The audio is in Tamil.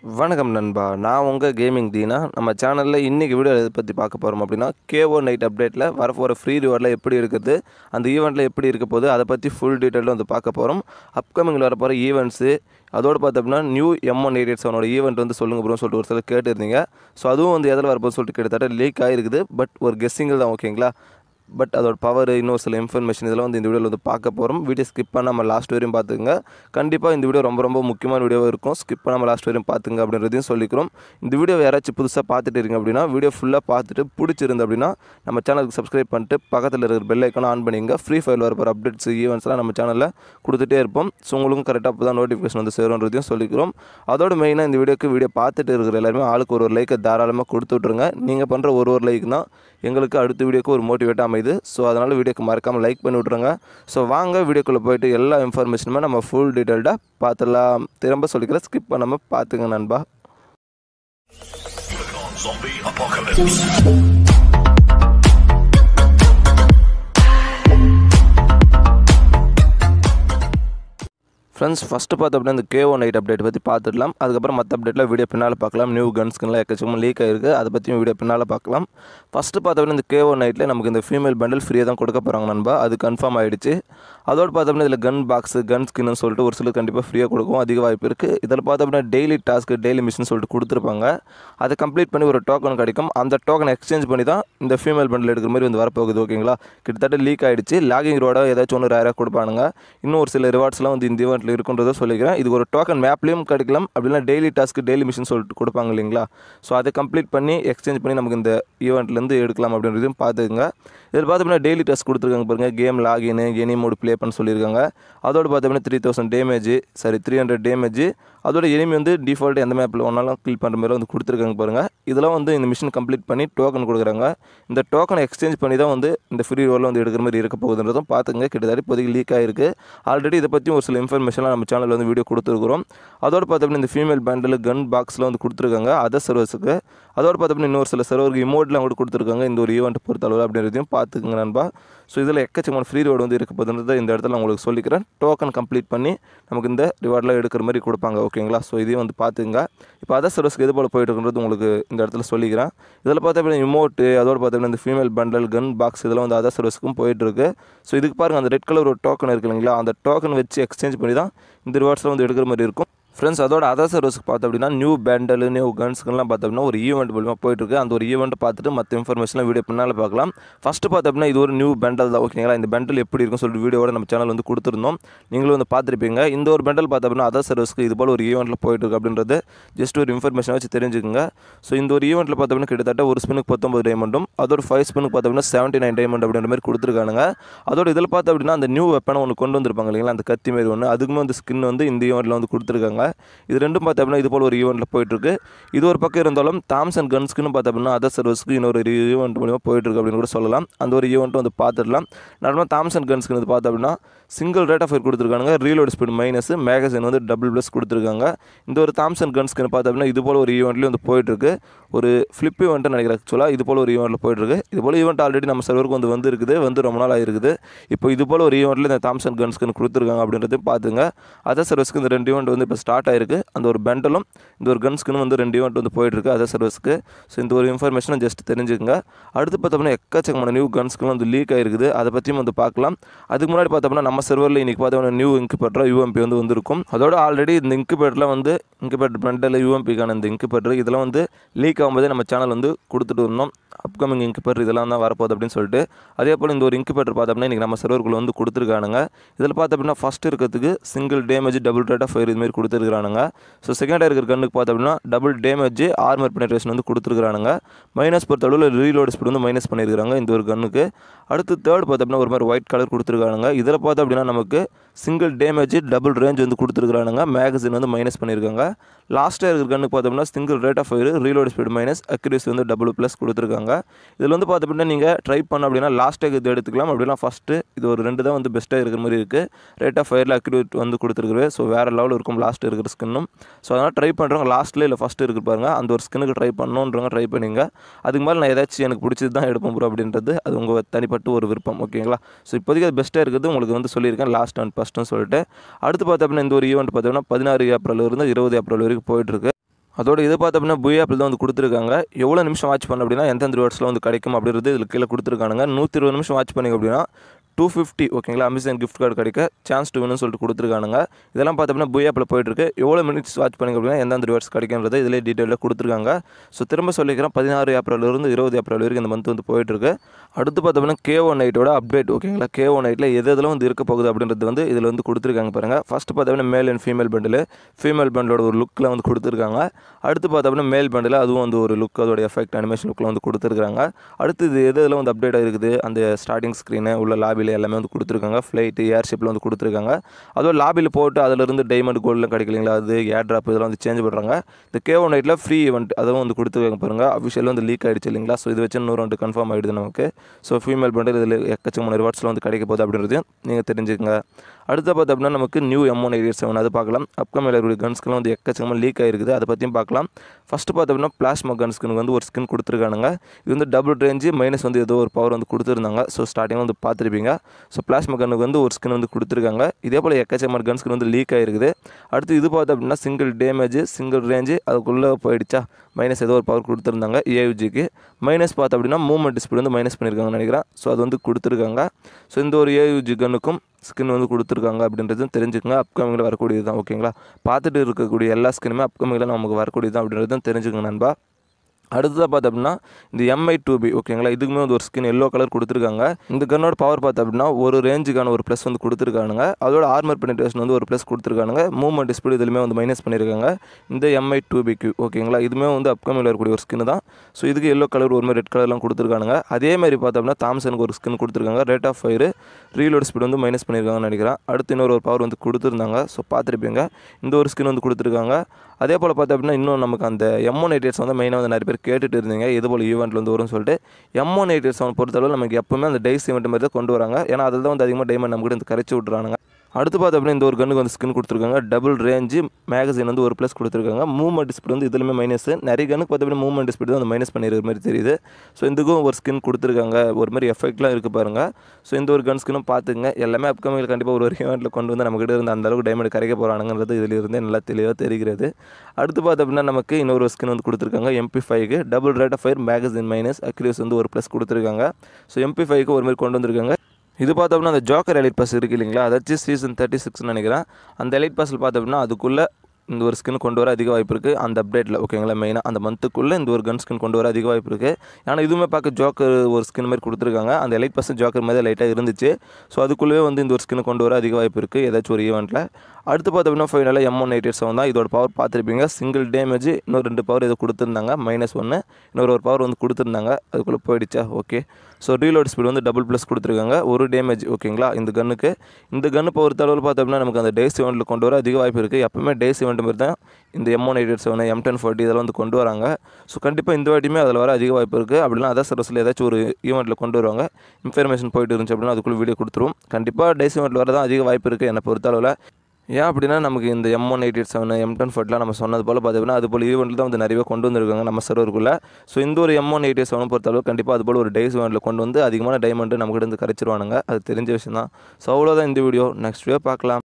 வணக்கம் நண்பா நான் உங்கள் கேமிங் தீனா நம்ம சேனலில் இன்றைக்கி வீடியோ எதை பற்றி பார்க்க போகிறோம் அப்படின்னா கேஓ நைட் அப்டேட்டில் வரப்போகிற ஃப்ரீ ரிவார்டில் எப்படி இருக்குது அந்த ஈவெண்ட்டில் எப்படி இருக்க போகுது அதை பற்றி ஃபுல் டீட்டெயிலும் வந்து பார்க்க போகிறோம் அப்கமிங்கில் வரப்போகிற ஈவெண்ட்ஸு அதோடு பார்த்தோம்னா நியூ எம் ஒன் எயிட் செவனோட ஈவெண்ட் வந்து சொல்லுங்க ப்ரோன்னு சொல்லிட்டு ஒரு சிலர் கேட்டிருந்தீங்க ஸோ அதுவும் வந்து எதில் வரப்போகுது சொல்லிட்டு கிட்டத்தட்ட லீக் ஆகிருக்குது பட் ஒரு கெஸ்ஸிங்கில் தான் ஓகேங்களா பட் அதோட பவர் இன்னொரு சில இன்ஃபர்மேஷன் இதெல்லாம் வந்து இந்த வீடியோவில் வந்து பார்க்க போகிறோம் வீடியோ ஸ்கிப் பண்ணாமல் லாஸ்ட் வரையும் பார்த்துங்க கண்டிப்பாக இந்த வீடியோ ரொம்ப ரொம்ப முக்கியமான வீடியோவாக இருக்கும் ஸ்கிப் பண்ணாமல் லாஸ்ட் வரையும் பார்த்துங்க அப்படின்றதையும் சொல்லிக்கிறோம் இந்த வீடியோ யாராச்சும் புதுசாக பார்த்துட்டு இருக்கீங்க அப்படின்னா வீடியோ ஃபுல்லாக பார்த்துட்டு பிடிச்சிருந்து அப்படின்னா நம்ம சேனலுக்கு சப்ஸ்கிரைப் பண்ணிட்டு பக்கத்தில் இருக்கிற பெல் ஐக்கான ஆன் பண்ணிங்க ஃப்ரீ ஃபயர் வரப்போகிற அப்டேட்ஸ் ஈவெண்ட்ஸ்லாம் நம்ம சேனலில் கொடுத்துட்டே இருப்போம் ஸோ உங்களுக்கும் கரெக்டாக அப்போ தான் நோட்டிஃபிகேஷன் வந்து சேரும்ன்றதையும் சொல்லிக்கிறோம் அதோட மெயினாக இந்த வீடியோக்கு வீடியோ பார்த்துட்டு இருக்கிற எல்லாருமே ஆளுக்கு ஒரு ஒரு லைக்கை தாராளமாக கொடுத்து விட்ருங்க நீங்கள் பண்ணுற ஒரு ஒரு லைக் தான் எங்களுக்கு அடுத்த வீடியோக்கு ஒரு மோட்டிவேட்டாக அமையுது ஸோ அதனால் வீடியோக்கு மறக்காமல் லைக் பண்ணி விட்ருங்க ஸோ வாங்க வீடியோக்குள்ளே போயிட்டு எல்லா இன்ஃபர்மேஷனுமே நம்ம ஃபுல் டீட்டெயில்டாக பார்த்துலாம் திரும்ப சொல்லிக்கிறேன் ஸ்கிப் பண்ணாமல் பார்த்துங்க நண்பா Zombie apocalypse. ஃப்ரெண்ட்ஸ் ஃபஸ்ட்டு பார்த்த அப்படின்னா இந்த கேஓ நைட் அப்டேட் பற்றி பார்த்துடலாம் அதுக்கப்புறம் மற்ற அப்டேட்டில் வீடியோ பின்னால் பார்க்கலாம் நியூ கன்ஸ்க்குலாம் எக்கச்சக்கமாக லீக் ஆயிருக்கு அதை பற்றியும் வீடியோ பின்னால் பார்க்கலாம் ஃபஸ்ட்டு பார்த்த அப்படின்னா இந்த கேஓ நைட்டில் நமக்கு இந்த ஃபீமேல் பண்டில் ஃப்ரீயாக தான் கொடுக்க போகிறாங்க நண்பா அது கன்ஃபார்ம் ஆகிடுச்சு அதோடு பார்த்தோம்னா இதில் கன் பாக்ஸு கன் ஸ்கின்னு சொல்லிட்டு ஒரு சிலர் கண்டிப்பாக ஃப்ரீயாக கொடுக்கும் அதிக வாய்ப்பு இருக்குது இதில் பார்த்தோம் அப்படின்னா டெய்லி டாஸ்க்கு டெய்லி மிஷின் சொல்லிட்டு கொடுத்துருப்பாங்க அதை கம்ப்ளீட் பண்ணி ஒரு டோக்கன் கிடைக்கும் அந்த டோக்கனை எக்ஸ்சேஞ்ச் பண்ணி தான் இந்த ஃபீமேல் பண்டில் எடுக்கிற மாதிரி வந்து வரப்போகுது ஓகேங்களா கிட்டத்தட்ட லீக் ஆகிடுச்சு லாகிங் ரோட ஏதாச்சும் ஒன்று ரேராக கொடுப்பானுங்க இன்னும் ஒரு சில ரிவார்ட்ஸ்லாம் வந்து இந்த ஈவெண்ட்டில் இருக்குன்றதை சொல்லிக்கிறேன் இது ஒரு டோக்கன் மேப்லேயும் கிடைக்கலாம் அப்படின்னா டெய்லி டாஸ்க்கு டெய்லி மிஷின் சொல்லிட்டு கொடுப்பாங்க இல்லைங்களா ஸோ அதை கம்ப்ளீட் பண்ணி எக்ஸ்சேஞ்ச் பண்ணி நமக்கு இந்த ஈவெண்ட்லேருந்து எடுக்கலாம் அப்படின்றதையும் பார்த்துக்குங்க இதில் பார்த்தோம்னா டெய்லி டாஸ்க் கொடுத்துருக்காங்க பாருங்கள் game login any mode play பண்ண சொல்லியிருக்காங்க அதோடு பார்த்தோம்னா three thousand damage sorry three hundred damage அதோட எனிமி வந்து டிஃபால்ட் எந்த மேப்பில் ஒன்றாலும் கில் பண்ணுற மாதிரி வந்து கொடுத்துருக்காங்க பாருங்கள் இதெல்லாம் வந்து இந்த மிஷின் கம்ப்ளீட் பண்ணி டோக்கன் கொடுக்குறாங்க இந்த டோக்கனை எக்ஸ்சேஞ்ச் பண்ணி தான் வந்து இந்த ஃப்ரீ ரோலில் வந்து எடுக்கிற மாதிரி இருக்க போகுதுன்றதும் பார்த்துங்க கிட்டத்தட்ட இப்போதைக்கு லீக் ஆகிருக்கு ஆல்ரெடி இதை பற்றி ஒரு சில இன்ஃபர்மேஷன்லாம் நம்ம சேனலில் வந்து வீடியோ கொடுத்துருக்குறோம் அதோடு பார்த்தோம்னா இந்த ஃபீமேல் பேண்டில் கன் பாக்ஸில் வந்து கொடுத்துருக்காங்க அதர் சர்வீஸுக்கு அதோடு பார்த்தோம்னா இன்னொரு சில சர்வருக்கு இமோட்லாம் கூட கொடுத்துருக்காங்க இந்த ஒரு ஈவெண்ட் பொறுத்தளவு அப்படின்றதையும் பார்த்துக்குங்க நண்பா ஸோ இதில் எக்கச்சக்கமான ஃப்ரீ ரிவார்டு வந்து இருக்க போகுதுன்றதை இந்த இடத்துல நான் உங்களுக்கு சொல்லிக்கிறேன் டோக்கன் கம்ப்ளீட் பண்ணி நமக்கு இந்த ரிவார்ட்லாம் எடுக்கிற மாதிரி கொடுப்பாங்க ஓகேங்களா ஸோ இதையும் வந்து பார்த்துங்க இப்போ அதர் சர்வீஸ்க்கு எது போல் போயிட்டு இருக்குன்றது உங்களுக்கு இந்த இடத்துல சொல்லிக்கிறேன் இதில் பார்த்தா இமோட்டு அதோடு பார்த்தோம்னா இந்த ஃபீமேல் பண்டல் கன் பாக்ஸ் இதெல்லாம் வந்து அதர் சர்வீஸ்க்கும் போயிட்டு இருக்கு ஸோ இதுக்கு பாருங்கள் அந்த ரெட் கலர் ஒரு டோக்கன் இருக்கு இல்லைங்களா அந்த டோக்கன் வச்சு எக்ஸ்சேஞ்ச் பண்ணி தான் இந்த ரிவார்ட்ஸ்லாம் வந்து எடுக்கிற மாதிரி இருக்கும் ஃப்ரெண்ட்ஸ் அதோட அதர் சர்வீஸ்க்கு பார்த்தோம் அப்படின்னா நியூ பேண்டல் நியூ கன்ஸ்க்குலாம் பார்த்தோம் அப்படின்னா ஒரு ஈவெண்ட் மூலியமாக போயிட்டுருக்கு அந்த ஒரு ஈவெண்ட் பார்த்துட்டு மற்ற இன்ஃபர்மேஷன்லாம் வீடியோ பின்னால் பார்க்கலாம் ஃபஸ்ட்டு பார்த்தோம் அப்படின்னா இது ஒரு நியூ பெண்டல் தான் ஓகேங்களா இந்த பெண்டல் எப்படி இருக்குன்னு சொல்லிட்டு வீடியோட நம்ம சேனல் வந்து கொடுத்துருந்தோம் நீங்களும் வந்து பார்த்துருப்பீங்க இந்த ஒரு பெண்டல் பார்த்தோம் அப்படின்னா அதர் சர்வீஸ்க்கு இது போல் ஒரு ஈவெண்ட்டில் போயிட்டுருக்கு அப்படின்றது ஜஸ்ட் ஒரு இன்ஃபர்மேஷன் வச்சு தெரிஞ்சுக்கோங்க ஸோ இந்த ஒரு ஈவெண்ட்டில் பார்த்தோம் அப்படின்னா கிட்டத்தட்ட ஒரு ஸ்பினுக்கு பத்தொம்பது டைமண்டும் அதோட ஃபைவ் ஸ்பினுக்கு பார்த்தோம் அப்படின்னா செவன்ட்டி நைன் டைமண்ட் அப்படின்ற மாதிரி கொடுத்துருக்கானுங்க அதோட இதில் பார்த்தோம் அப்படின்னா அந்த நியூ வெப்பனை ஒன்று கொண்டு வந்திருப்பாங்க இல்லைங்களா அந்த கத்தி மாரி ஒன்று அதுக்குமே அந்த ஸ்கின் வந்து இந்த ஈவெண்ட்டில் வந்து கொடுத்துருக்காங்க இது ரெண்டும் பார்த்தோம் அப்படின்னா இது போல் ஒரு ஈவெண்ட்டில் போயிட்டுருக்கு இது ஒரு பக்கம் இருந்தாலும் தாம்சன் கன்ஸ்க்குன்னு பார்த்தோம் அப்படின்னா அதர் சர்வீஸ்க்கு இன்னொரு ஈவெண்ட் மூலியமாக போயிட்டுருக்கு அப்படின்னு கூட சொல்லலாம் அந்த ஒரு ஈவெண்ட்டும் வந்து பார்த்துடலாம் நார்மலாக தாம்சன் கன்ஸ்க்கு வந்து பார்த்தோம் அப்படின்னா சிங்கிள் ரேட் ஆஃப் ஃபயர் கொடுத்துருக்காங்க ரீலோட் ஸ்பீட் மைனஸ் மேகசின் வந்து டபுள் ப்ளஸ் கொடுத்துருக்காங்க இந்த ஒரு தாம்சன் கன்ஸ்க்கு பார்த்தோம் அப்படின்னா இது போல் ஒரு ஈவெண்ட்லேயும் வந்து போயிட்டுருக்கு ஒரு ஃப்ளிப் ஈவெண்ட்டு நினைக்கிறேன் ஆக்சுவலாக இது போல் ஒரு ஈவெண்ட்டில் போயிட்டுருக்கு இது போல் ஈவெண்ட் ஆல்ரெடி நம்ம சர்வருக்கு வந்து வந்து இருக்குது வந்து ரொம்ப நாள் ஆயிருக்குது இப்போ இது போல் ஒரு ஈவெண்ட்டில் இந்த தாம்சன் கன்ஸ்க்கு கொடுத்துருக்காங்க அப்படின்றதையும் பார்த்துங்க அதர் சர்வீஸ்க்கு இந்த ரெண்டு ஈவெண்ட் வந்து இப்போ ஸ்டார்ட் ஆயிருக்கு அந்த ஒரு பெண்டலும் இந்த ஒரு கன்ஸ்க்குன்னு வந்து ரெண்டு ஈவெண்ட் வந்து போயிட்டுருக்கு அதர் சர்வீஸ்க்கு ஸோ இந்த ஒரு இன்ஃபர்மேஷனை ஜஸ்ட் தெரிஞ்சுக்கங்க அடுத்து பார்த்தோம்னா எக்கச்சக்கமான நியூ கன்ஸ்க்குலாம் வந்து லீக் ஆயிருக்குது அதை பற்றியும் வந்து பார்க்கலாம் அதுக்கு முன்னாடி பார்த்தோம்னா நம்ம சர்வரில் இன்றைக்கி பார்த்தோம்னா நியூ இன்குபேட்டர் யூஎம்பி வந்து வந்திருக்கும் அதோட ஆல்ரெடி இந்த இன்குபேட்டரில் வந்து இன்குபேட்டர் பெண்டல் யூஎம்பிக்கான இந்த இன்குபேட்டர் இதெல்லாம் வந்து லீக் ஆகும்போதே நம்ம சேனல் வந்து கொடுத்துட்டு இருந்தோம் அப்கமிங் இன்குபேட்டர் இதெல்லாம் தான் வரப்போகுது அப்படின்னு சொல்லிட்டு அதே போல் இந்த ஒரு இன்குபேட்டர் பார்த்தோம்னா இன்றைக்கி நம்ம சர்வருக்குள்ள வந்து கொடுத்துருக்கானுங்க இதில் பார்த்தோம் அப்படின்னா ஃபஸ்ட் இருக்கிறதுக்கு single damage double rate of fire இதுமாரி கொடுத்துருக்கானுங்க ஸோ செகண்டாக இருக்கிற கண்ணுக்கு பார்த்தோம் அப்படின்னா டபுள் டேமேஜ் ஆர்மர் பெனட்ரேஷன் வந்து கொடுத்துருக்கானுங்க மைனஸ் பொறுத்தளவில் ரீலோட் ஸ்பீட் வந்து மைனஸ் பண்ணியிருக்காங்க இந்த ஒரு கண்ணுக்கு அடுத்து தேர்ட் பார்த்தோம் அப்படின்னா ஒரு மாதிரி ஒயிட் கலர் கொடுத்துருக்கானுங்க இதில் பார்த்தோம் அப்படின்னா நமக்கு சிங்கிள் டேமேஜ் டபுள் ரேஞ்ச் வந்து கொடுத்துருக்கானுங்க மேகசின் வந்து மைனஸ் பண்ணியிருக்காங்க லாஸ்ட்டாக இருக்கிற கண்ணுக்கு பார்த்தோம்னா single rate of fire reload speed minus accuracy வந்து டபுள் ப்ளஸ் கொடுத்துருக்காங்க இதில் வந்து பார்த்து அப்படின்னா நீங்கள் ட்ரை பண்ண அப்படின்னா லாஸ்ட்டாக இது எடுத்துக்கலாம் அப்படின்னா ஃபஸ்ட்டு இது ஒரு ரெண்டு தான் வந்து பெஸ்ட்டாக இருக்கிற மாதிரி இருக்குது ரேட் ஆஃப் ஃபயரில் அக்யூரேட் வந்து கொடுத்துருக்குறது ஸோ வேறு லெவலில் இருக்கும் லாஸ்ட் இருக்கிற ஸ்கின்னும் ஸோ அதனால் ட்ரை பண்ணுறவங்க லாஸ்ட்டில் இல்லை ஃபஸ்ட்டு இருக்கு பாருங்க அந்த ஒரு ஸ்கின்னுக்கு ட்ரை பண்ணணுன்றவங்க ட்ரை பண்ணிங்க அதுக்கு மேலே நான் ஏதாச்சும் எனக்கு பிடிச்சது தான் எடுப்பேன் ப்ரோ அப்படின்றது அது உங்கள் தனிப்பட்ட ஒரு விருப்பம் ஓகேங்களா ஸோ இப்போதைக்கு அது பெஸ்ட்டாக இருக்குது உங்களுக்கு வந்து சொல்லியிருக்கேன் லாஸ்ட் அண்ட் ஃபஸ்ட்டுன்னு சொல்லிட்டு அடுத்து பார்த்து அப்படின்னா இந்த ஒரு ஈவெண்ட் பார்த்தோம்னா பதினாறு ஏப்ரல் இருந்து இருபது ஏப்ரல் வரைக்கும் போயிட்டுருக்கு அதோட இது பார்த்த அப்படின்னா புய் ஆப்பில் தான் வந்து கொடுத்துருக்காங்க எவ்வளோ நிமிஷம் வாட்ச் பண்ண அப்படின்னா எந்தெந்த ரிவார்ட்ஸில் வந்து கிடைக்கும் அப்படின்றது இதில் கீழே கொடுத்துருக்கானுங்க நூற்றி இருபது நிமிஷம் வாட்ச் பண்ணிங்க அப்படின்னா டூ ஃபிஃப்டி ஓகேங்களா அமேசான் கிஃப்ட் கார்டு கிடைக்க சான்ஸ் டு வின்னு சொல்லிட்டு கொடுத்துருக்கானுங்க இதெல்லாம் பார்த்தோம்னா புய் ஆப்பில் போயிட்டுருக்கு எவ்வளோ மினிட்ஸ் வாட்ச் பண்ணிங்க அப்படின்னா எந்தெந்த ரிவார்ட்ஸ் கிடைக்குன்றது இதிலே டீட்டெயிலாக கொடுத்துருக்காங்க ஸோ திரும்ப சொல்லிக்கிறேன் பதினாறு ஏப்ரல்லேருந்து இருபது ஏப்ரல் வரைக்கும் இந்த மந்த் வந்து போயிட்டுருக்கு அடுத்து பார்த்தோம்னா கே ஒன் நைட்டோட அப்டேட் ஓகேங்களா கே ஒன் நைட்டில் எது எதெல்லாம் வந்து இருக்க போகுது அப்படின்றது வந்து இதில் வந்து கொடுத்துருக்காங்க பாருங்கள் ஃபஸ்ட்டு பார்த்தோம்னா male and female bundle female பண்டலோட ஒரு லுக்கில் வந்து கொடுத்துருக்காங்க அடுத்து பார்த்தோம்னா மேல் பண்டில் அதுவும் வந்து ஒரு லுக் அதோட எஃபெக்ட் அனிமேஷன் லுக்கில் வந்து கொடுத்துருக்காங்க அடுத்து இது எது எதெல்லாம் வந்து அப்டேட் ஆகிருக்குது அந்த ஸ்டார்டிங் ஸ்க்ரீனு உள்ள லாபியில் எல்லாமே வந்து கொடுத்துருக்காங்க ஃப்ளைட்டு ஏர்ஷிப்பில் வந்து கொடுத்துருக்காங்க அதுவும் லாபியில் போட்டு அதிலிருந்து டைமண்ட் கோல்டுலாம் கிடைக்கலீங்களா அது ஏர் ட்ராப் இதெல்லாம் வந்து சேஞ்ச் பண்ணுறாங்க இந்த கே ஒன் நைட்டில் ஃப்ரீ ஈவெண்ட் அதுவும் வந்து கொடுத்துருக்காங்க பாருங்கள் அஃபிஷியல் வந்து லீக் ஆகிடுச்சு இல்லைங்களா ஸோ இது வச்சு இன்னொரு ரெண்டு கன்ஃபார்ம் ஆகிடுது நமக்கு ஸோ ஃபீமேல் பண்டில் இதில் எக்கச்சக்கமான ரிவார்ட்ஸில் வந்து கிடைக்க போகுது அப்படின்றதையும் நீங்கள் தெரிஞ்சுக்கங்க அடுத்த பார்த்து அப்படின்னா நமக்கு new M one eight seven அது பார்க்கலாம் அப்கமிங் இருக்கக்கூடிய கன்ஸ்க்கெலாம் வந்து எக்கச்சக்கமாக லீக் ஆகிருக்குது அதை பற்றியும் பார்க்கலாம் ஃபஸ்ட்டு பார்த்து அப்படின்னா பிளாஸ்மா கன்ஸ்க்கு வந்து ஒரு ஸ்கின் கொடுத்துருக்கானுங்க இது வந்து டபுள் ரேஞ்சு மைனஸ் வந்து ஏதோ ஒரு பவர் வந்து கொடுத்துருந்தாங்க ஸோ ஸ்டார்டிங்கில் வந்து பார்த்துருப்பீங்க ஸோ பிளாஸ்மா கன்னுக்கு வந்து ஒரு ஸ்கின் வந்து கொடுத்துருக்காங்க இதே போல் எக்கச்சக்கமான கன்ஸ்க்கு வந்து லீக் ஆகிருக்குது அடுத்து இது பார்த்து அப்படின்னா சிங்கிள் டேமேஜ் சிங்கிள் ரேஞ்சு அதுக்குள்ளே போயிடுச்சா மைனஸ் ஏதோ ஒரு பவர் கொடுத்துருந்தாங்க ஏயுஜிக்கு மைனஸ் பார்த்து அப்படின்னா மூவ்மெண்ட் ஸ்பீட் வந்து மைனஸ் பண்ணியிருக்காங்கன்னு நினைக்கிறேன் ஸோ அது வந்து கொடுத்துருக்காங்க ஸோ இந்த ஒரு ஏயுஜி கன்னுக்கும் ஸ்கின் வந்து கொடுத்துருக்காங்க அப்படின்றதும் தெரிஞ்சுக்கங்க அப்கமிங்கில் வரக்கூடியது தான் ஓகேங்களா பார்த்துட்டு இருக்கக்கூடிய எல்லா ஸ்கின்னுமே அப்கமிங்கில் நமக்கு வரக்கூடியது தான் அப்படின்றதும் தெரிஞ்சுக்கங்க நண்பா அடுத்ததாக பார்த்து அப்படின்னா இந்த எம்ஐ டூ பி ஓகேங்களா இதுக்குமே வந்து ஒரு ஸ்கின் எல்லோ கலர் கொடுத்துருக்காங்க இந்த கன்னோட பவர் பார்த்து அப்படின்னா ஒரு ரேஞ்சுக்கான ஒரு ப்ளஸ் வந்து கொடுத்துருக்கானுங்க அதோட ஆர்மர் பெனிட்ரேஷன் வந்து ஒரு ப்ளஸ் கொடுத்துருக்கானுங்க மூவ்மெண்ட் ஸ்பீடு இதுலையுமே வந்து மைனஸ் பண்ணியிருக்காங்க இந்த எம்ஐ டூ பிக்கு ஓகேங்களா இதுவுமே வந்து அப்கமிங்கில் வரக்கூடிய ஒரு ஸ்கின் தான் ஸோ இதுக்கு எல்லோ கலர் ஒரு மாதிரி ரெட் கலர்லாம் கொடுத்துருக்கானுங்க அதே மாதிரி பார்த்தோம்னா தாம்சனுக்கு ஒரு ஸ்கின் கொடுத்துருக்காங்க rate of fire reload speed வந்து மைனஸ் பண்ணியிருக்காங்கன்னு நினைக்கிறேன் அடுத்து இன்னொரு ஒரு பவர் வந்து கொடுத்துருந்தாங்க ஸோ பார்த்துருப்பீங்க இந்த ஒரு ஸ்கின் வந்து கொடுத்துருக்காங்க அதே போல் பார்த்தா அப்படின்னா இன்னும் நமக்கு அந்த எம்ஒன் எயிட் வந்து மெயினாக வந்து நிறைய பேர் கேட்டுட்டு இருந்தீங்க இது போல் ஈவெண்ட்டில் வந்து வரும்னு சொல்லிட்டு எம்ஒன் எயிட் செவன் பொறுத்தளவு நமக்கு எப்பவுமே அந்த டைஸ் ஈவெண்ட் மாதிரி தான் கொண்டு வராங்க ஏன்னா அதில் தான் வந்து அதிகமாக டைமண்ட் நம்ம கூட வந்து கரைச்சி விட்றாங்க அடுத்து பார்த்து அப்படின்னா இந்த ஒரு கண்ணுக்கு வந்து ஸ்கின் கொடுத்துருக்காங்க டபுள் ரேஞ்சு மேகசின் வந்து ஒரு ப்ளஸ் கொடுத்துருக்காங்க மூவ்மெண்ட் ஸ்பீட் வந்து இதுலையுமே மைனஸ் நிறைய கண்ணுக்கு பார்த்து அப்படின்னா மூவ்மெண்ட் ஸ்பீட் தான் வந்து மைனஸ் பண்ணிருக்கிற மாதிரி தெரியுது ஸோ இதுக்கும் ஒரு ஸ்கின் கொடுத்துருக்காங்க ஒரு மாதிரி எஃபெக்ட்லாம் இருக்குது பாருங்கள் ஸோ இந்த ஒரு கன் ஸ்கினும் பார்த்துங்க எல்லாமே அப்கமிங்கில் கண்டிப்பாக ஒரு ஒரு ஈவெண்ட்டில் கொண்டு வந்து நம்மக்கிட்ட இருந்து அந்த அளவுக்கு டைமண்ட் கரைக்க போகிறானுங்கிறது இதில் இருந்தே நல்லா தெளிவாக தெரிகிறது அடுத்து பார்த்து அப்படின்னா நமக்கு இன்னொரு ஸ்கின் வந்து கொடுத்துருக்காங்க எம்பி ஃபைவ்க்கு double rate of fire magazine minus accuracy வந்து ஒரு ப்ளஸ் கொடுத்துருக்காங்க ஸோ எம்பி ஃபைவ்க்கு ஒரு மாதிரி கொண்டு வந்திருக்காங்க இது பார்த்தோம்னா அந்த ஜோக்கர் எலைட் பாஸ் இருக்குது இல்லைங்களா அதாச்சும் சீசன் தேர்ட்டி சிக்ஸ்னு நினைக்கிறேன் அந்த எலைட் பாஸில் பார்த்தோம்னா அதுக்குள்ளே இந்த ஒரு ஸ்கின் கொண்டு வர அதிக வாய்ப்பு இருக்குது அந்த அப்டேட்டில் ஓகேங்களா மெயினாக அந்த மந்த்துக்குள்ளே இந்த ஒரு கன் ஸ்கின் கொண்டு வர அதிக வாய்ப்பு இருக்குது ஏன்னா இதுவுமே பார்க்க ஜோக்கர் ஒரு ஸ்கின் மாதிரி கொடுத்துருக்காங்க அந்த எலைட் பாஸ் ஜோக்கர் மாதிரி லைட்டாக இருந்துச்சு ஸோ அதுக்குள்ளேயே வந்து இந்த ஒரு ஸ்கின் கொண்டு வர அதிக வாய்ப்பு இருக்குது ஏதாச்சும் ஒரு ஈவெண்ட்டில் அடுத்து பார்த்தோம்னா ஃபைனலாக எம் ஒன் எயிட் செவன் தான் இதோட பவர் பார்த்துருப்பீங்க சிங்கிள் டேமேஜ் இன்னொரு ரெண்டு பவர் இதை கொடுத்துருந்தாங்க மைனஸ் ஒன்று இன்னொரு ஒரு பவர் வந்து கொடுத்துருந்தாங்க அதுக்குள்ளே போயிடுச்சா ஓகே ஸோ ரீலோட் ஸ்பீடு வந்து டபுள் ப்ளஸ் கொடுத்துருக்காங்க ஒரு டேமேஜ் ஓகேங்களா இந்த கன்னுக்கு இந்த கன்று பொறுத்த அளவில் பார்த்தோம்னா நமக்கு அந்த டேஸ் ஈவெண்ட்டில் கொண்டு வர அதிக வாய்ப்பு இருக்குது எப்பவுமே டேஸ் ஈவெண்ட் மாதிரி தான் இந்த M one eight seven M ten forty இதெல்லாம் வந்து கொண்டு வராங்க ஸோ கண்டிப்பாக இந்த வாட்டியுமே அதில் வர அதிக வாய்ப்பு இருக்குது அப்படின்னா அதர் சர்வஸில் ஏதாச்சும் ஒரு ஈவெண்ட்டில் கொண்டு வருவாங்க இன்ஃபர்மேஷன் போயிட்டு இருந்துச்சு அப்படின்னா அதுக்குள்ளே வீடியோ கொடுத்துருவோம் கண்டிப்பாக டேஸ் ஈவெண்ட்டில் வர தான் அதிக வாய்ப்பு இருக்குது என்னை பொறுத்த அளவில் ஏன் அப்படின்னா நமக்கு இந்த M one eight eight seven M ten ஃபோர்ட்லாம் நம்ம சொன்னது போல் பார்த்தீங்கன்னா அது போல் ஈவெண்ட்டில் தான் வந்து நிறைய கொண்டு வந்திருக்காங்க நம்ம சர்வருக்குள்ளே ஸோ இந்த ஒரு M one eight eight seven பொறுத்தளவு கண்டிப்பாக அது போல் ஒரு டேஸ் ஈவெண்ட்டில் கொண்டு வந்து அதிகமான டைமண்ட் நம்மகிட்ட இருந்து கரைச்சிருவானுங்க அது தெரிஞ்ச விஷயம் தான் ஸோ அவ்வளோதான் இந்த வீடியோ நெக்ஸ்ட் வீடியோ பார்க்கலாம்